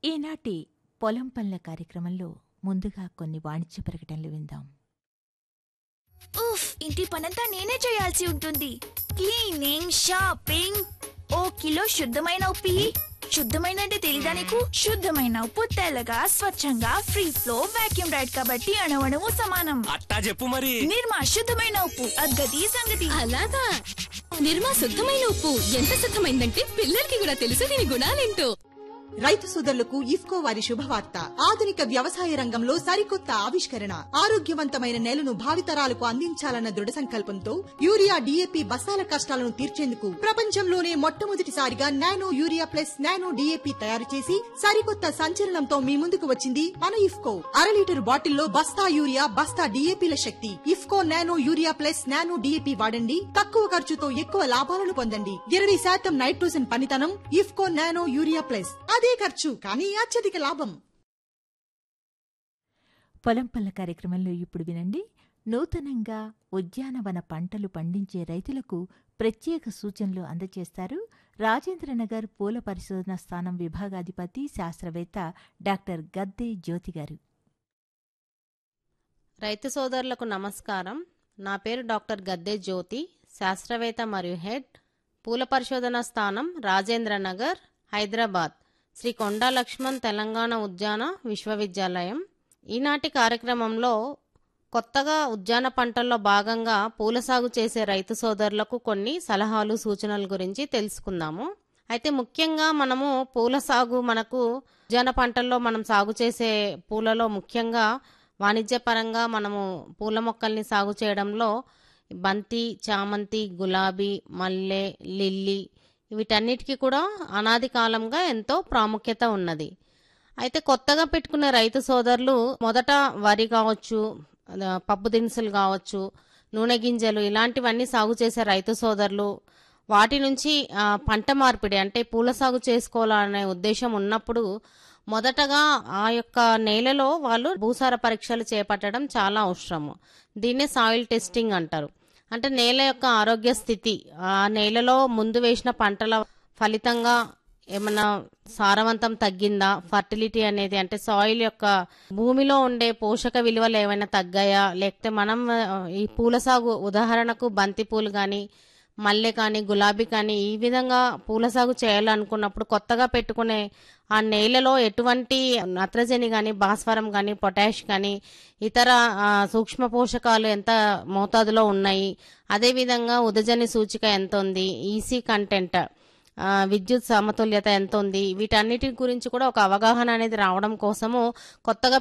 ఈనాటి పొలం పనుల కార్యక్రమంలో ముందుగా కొన్ని వాణిజ్య ప్రకటనలు విందాం ఉఫ్ ఇంటి పనంతా నేనే చేయాల్సి ఉంటుంది క్లీనింగ్ షాపింగ్ ఓ కిలో శుద్ధమైన ఉప్పు ఇయ్యి. శుద్ధమైన అంటే తెలీదా నీకు శుద్ధమైన ఉప్పు తెల్లగా స్వచ్ఛంగా ఫ్రీ ఫ్లో వాక్యూమ్ రైడ్ కాబట్టి అణవణము సమానం అట్టా చెప్పు మరి నిర్మా శుద్ధమైన ఉప్పు అద్గతి సంగతి అలాగా నిర్మా శుద్ధమైన ఉప్పు ఎంత శుద్ధమైందంటే పిల్లలకి కూడా తెలుసు దీని గుణాలేంటో రైతు సోదరులకు ఇఫ్కో వారి శుభవార్త ఆధునిక వ్యవసాయ రంగంలో సరికొత్త ఆవిష్కరణ ఆరోగ్యవంతమైన నేలను భావితరాలకు అందించాలన్న దృఢ సంకల్పంతో యూరియా డిఏపి బస్తాల కష్టాలను తీర్చేందుకు ప్రపంచంలోనే మొట్టమొదటిసారిగా nano urea plus nano DAP తయారు చేసి సరికొత్త సంచలనంతో మీ ముందుకు వచ్చింది మన ఇఫ్కో అర లీటర్ బాటిల్లో బస్తా యూరియా బస్తా డిఏపిల శక్తి IFFCO nano urea plus nano DAP వాడండి తక్కువ ఖర్చుతో ఎక్కువ లాభాలను పొందండి ఇరవై శాతం నైట్రోజన్ పనితనం ఇఫ్కో నానో యూరియా ప్లస్ అదే ఖర్చు కానీ అత్యధిక లాభం పొలం పనుల కార్యక్రమంలో ఇప్పుడు వినండి నూతనంగా ఉద్యానవన పంటలు పండించే రైతులకు ప్రత్యేక సూచనలు అందజేస్తారు రాజేంద్రనగర్ పూల పరిశోధన స్థానం విభాగాధిపతి శాస్త్రవేత్త డాక్టర్ గద్దే జ్యోతి గారు రైతు సోదరులకు నమస్కారం నా పేరు డాక్టర్ గద్దె జ్యోతి శాస్త్రవేత్త మరియు హెడ్ పూల పరిశోధన స్థానం రాజేంద్ర నగర్ హైదరాబాద్ శ్రీ కొండా లక్ష్మణ్ తెలంగాణ ఉద్యాన విశ్వవిద్యాలయం ఈనాటి కార్యక్రమంలో కొత్తగా ఉద్యాన పంటల్లో భాగంగా పూల సాగు చేసే రైతు సోదరులకు కొన్ని సలహాలు సూచనల గురించి తెలుసుకుందాము అయితే ముఖ్యంగా మనము పూల సాగు మనకు ఉద్యాన పంటల్లో మనం సాగు చేసే పూలలో ముఖ్యంగా వాణిజ్యపరంగా మనము పూల మొక్కల్ని సాగు చేయడంలో బంతి చామంతి గులాబీ మల్లె లిల్లీ వీటన్నిటికీ కూడా అనాది కాలంగా ఎంతో ప్రాముఖ్యత ఉన్నది అయితే కొత్తగా పెట్టుకునే రైతు సోదరులు మొదట వరి కావచ్చు ఆ, పప్పు దినుసులు కావచ్చు నూనె గింజలు ఇలాంటివన్నీ సాగు చేసే రైతు సోదరులు వాటి నుంచి ఆ, పంట మార్పిడి అంటే పూల సాగు చేసుకోవాలనే ఉద్దేశం ఉన్నప్పుడు మొదటగా ఆ యొక్క నేలలో వాళ్ళు భూసార పరీక్షలు చేపట్టడం చాలా అవసరము దీన్నే సాయిల్ టెస్టింగ్ అంటారు అంటే నేల యొక్క ఆరోగ్య స్థితి ఆ నేలలో ముందు వేసిన పంటల ఫలితంగా ఏమన్నా సారవంతం తగ్గిందా ఫర్టిలిటీ అనేది అంటే సాయిల్ యొక్క భూమిలో ఉండే పోషక విలువలు ఏమైనా తగ్గాయా లేకపోతే మనం ఆ, ఈ పూల సాగు ఉదాహరణకు బంతి పూలు కానీ మల్లె కానీ గులాబీ కానీ ఈ విధంగా పూల సాగు చేయాలనుకున్నప్పుడు కొత్తగా పెట్టుకునే ఆ నేలలో ఎటువంటి నత్రజని కానీ భాస్వరం కానీ పొటాష్ కానీ ఇతర ఆ, సూక్ష్మ పోషకాలు ఎంత మోతాదులో ఉన్నాయి అదేవిధంగా ఉదజని సూచిక ఎంత ఉంది ఈసీ కంటెంట్ ఆ, విద్యుత్ సమతుల్యత ఎంత ఉంది వీటన్నిటి గురించి కూడా ఒక అవగాహన అనేది రావడం కోసము కొత్తగా